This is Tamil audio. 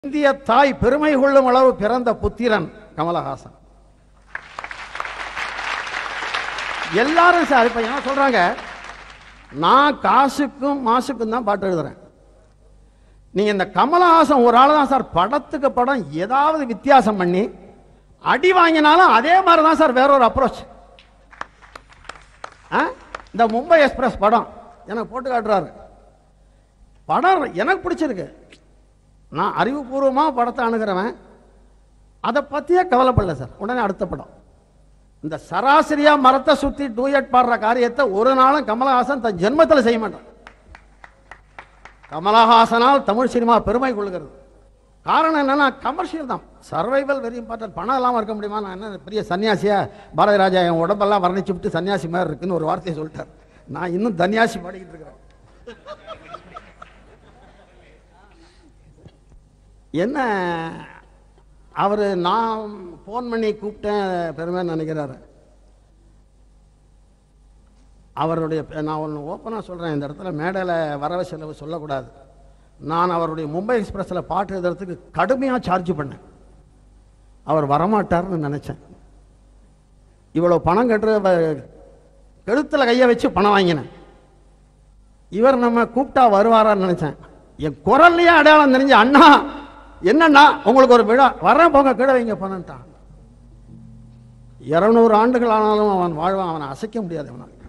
இந்திய தாய் பெருமை கொள்ளும் அளவு பிறந்த புத்திரன் கமலஹாசன் எல்லாரும் சார் இப்ப என்ன சொல்றாங்க நான் காசுக்கும் மாசுக்கும் தான் பாட்டு எழுதுறேன் நீங்க இந்த கமலஹாசன் ஒரு ஆள் தான் சார் படத்துக்கு படம் ஏதாவது வித்தியாசம் பண்ணி அடி வாங்கினாலும் அதே மாதிரி தான் சார் வேற ஒரு அப்ரோச் இந்த மும்பை எக்ஸ்பிரஸ் படம் எனக்கு போட்டு காட்டுறாரு படம் எனக்கு பிடிச்சிருக்கு நான் அறிவுபூர்வமாக படத்தை அணுகிறவன் அதை பற்றியே கவலைப்படல சார் உடனே அடுத்த படம் இந்த சராசரியா மரத்தை சுற்றி டூயட் பாடுற காரியத்தை ஒரு நாளும் கமலஹாசன் தன் ஜென்மத்தில் செய்ய மாட்டான் கமலஹாசனால் தமிழ் சினிமா பெருமை கொள்கிறது காரணம் என்னன்னா கமர்ஷியல் தான் சர்வைவல் வெரி இம்பார்ட்டன்ட் பணம் இல்லாமல் இருக்க முடியுமா நான் என்ன பெரிய சன்னியாசியா பாரதி ராஜா என் உடம்பெல்லாம் வர்ணிச்சு விட்டு சன்னியாசி மாதிரி இருக்குன்னு ஒரு வார்த்தையை சொல்லிட்டார் நான் இன்னும் தன்யாசி பாடிக்கிட்டு இருக்கிறேன் என்ன அவர் நான் ஃபோன் பண்ணி கூப்பிட்டேன் பெருமைன்னு நினைக்கிறாரு அவருடைய நான் ஒன்று ஓப்பனாக சொல்கிறேன் இந்த இடத்துல மேடையில் வரவு செலவு சொல்லக்கூடாது நான் அவருடைய மும்பை எக்ஸ்பிரஸில் பாட்டு எழுதுறதுக்கு கடுமையாக சார்ஜ் பண்ணேன் அவர் வரமாட்டார்னு நினச்சேன் இவ்வளோ பணம் கட்டுற கழுத்தில் கையை வச்சு பணம் வாங்கினேன் இவர் நம்ம கூப்பிட்டா வருவாரான்னு நினச்சேன் என் குரல்லையே அடையாளம் தெரிஞ்ச அண்ணா என்னண்ணா உங்களுக்கு ஒரு விழா வரேன் போங்க கீழே வைங்க பணம்ட்டான் இருநூறு ஆண்டுகள் ஆனாலும் அவன் வாழ்வான் அவனை அசைக்க முடியாது அவனால்